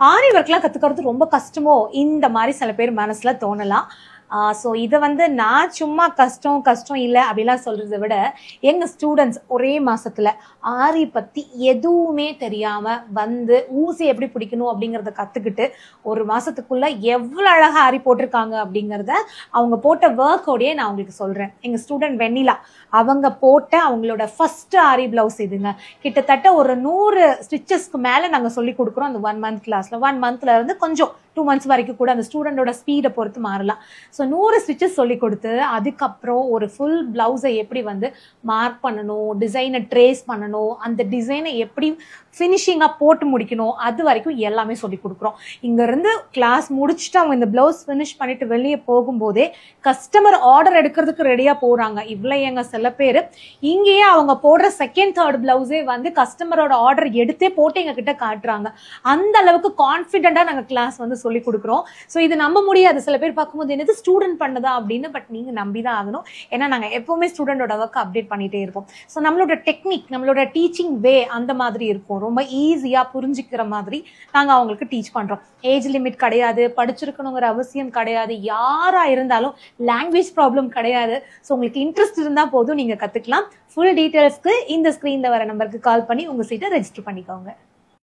ஆரி ஒர்க்லாம் கத்துக்கிறது ரொம்ப கஷ்டமோ இந்த மாதிரி சில பேர் மனசுல தோணலாம் ஸோ இதை வந்து நான் சும்மா கஷ்டம் கஷ்டம் இல்லை அப்படிலாம் சொல்றதை விட எங்க ஸ்டூடெண்ட்ஸ் ஒரே மாசத்துல ஆரி பத்தி எதுவுமே தெரியாம வந்து ஊசி எப்படி பிடிக்கணும் அப்படிங்கறத கத்துக்கிட்டு ஒரு மாசத்துக்குள்ள எவ்வளவு அழகா ஆரி போட்டிருக்காங்க அப்படிங்கறத அவங்க போட்ட ஒர்க்கோடயே நான் உங்களுக்கு சொல்றேன் எங்க ஸ்டூடெண்ட் வெண்ணிலா அவங்க போட்ட அவங்களோட ஃபர்ஸ்ட் ஆரி பிளவுஸ் இதுங்க கிட்டத்தட்ட ஒரு நூறு ஸ்டிச்சஸ்க்கு மேல நாங்க சொல்லி கொடுக்குறோம் அந்த ஒன் மந்த் கிளாஸ்ல ஒன் மந்த்ல இருந்து கொஞ்சம் டூ மந்த்ஸ் வரைக்கும் கூட அந்த ஸ்டூடெண்டோட ஸ்பீடை பொறுத்து மாறலாம் ஸோ நூறு ஸ்டிச்சஸ் சொல்லி கொடுத்து அதுக்கப்புறம் ஒரு ஃபுல் பிளவுஸை எப்படி வந்து மார்க் பண்ணணும் டிசைனை ட்ரேஸ் பண்ணணும் அந்த டிசைனை எப்படி ஃபினிஷிங்காக போட்டு முடிக்கணும் அது வரைக்கும் எல்லாமே சொல்லி கொடுக்குறோம் இங்கேருந்து கிளாஸ் முடிச்சுட்டு அவங்க இந்த பிளவுஸ் ஃபினிஷ் பண்ணிட்டு வெளியே போகும்போதே கஸ்டமர் ஆர்டர் எடுக்கிறதுக்கு ரெடியாக போகிறாங்க இவ்வளோ எங்க சில பேர் இங்கேயே அவங்க போடுற செகண்ட் தேர்ட் பிளவுஸே வந்து கஸ்டமரோட ஆர்டர் எடுத்தே போட்டு எங்க கிட்ட காட்டுறாங்க அந்த அளவுக்கு கான்ஃபிடென்ட்டாக நாங்கள் கிளாஸ் வந்து சொல்லி கொடுக்குறோம் ஸோ இது நம்ப முடியாது சில பேர் பார்க்கும்போது என்னது ஸ்டூடெண்ட் பண்ணதா அப்படின்னு பட் நீங்கள் நம்பி தான் ஆகணும் ஏன்னா நாங்கள் எப்பவுமே ஸ்டூடெண்டோட ஒர்க் அப்டேட் பண்ணிட்டே இருப்போம் ஸோ நம்மளோட டெக்னிக் நம்மளோட டீச்சிங் வே அந்த மாதிரி இருக்கும் ரொம்ப ஈஸியாக புரிஞ்சுக்கிற மாதிரி நாங்கள் அவங்களுக்கு டீச் பண்ணுறோம் ஏஜ் லிமிட் கிடையாது படிச்சிருக்கணுங்கிற அவசியம் கிடையாது யாராக இருந்தாலும் லாங்குவேஜ் ப்ராப்ளம் கிடையாது ஸோ உங்களுக்கு இன்ட்ரெஸ்ட் இருந்தால் போதும் நீங்கள் கற்றுக்கலாம் ஃபுல் டீட்டெயில்ஸ்க்கு இந்த ஸ்க்ரீனில் வர நம்பருக்கு கால் பண்ணி உங்கள் சீட்டை ரெஜிஸ்டர் பண்ணிக்கோங்க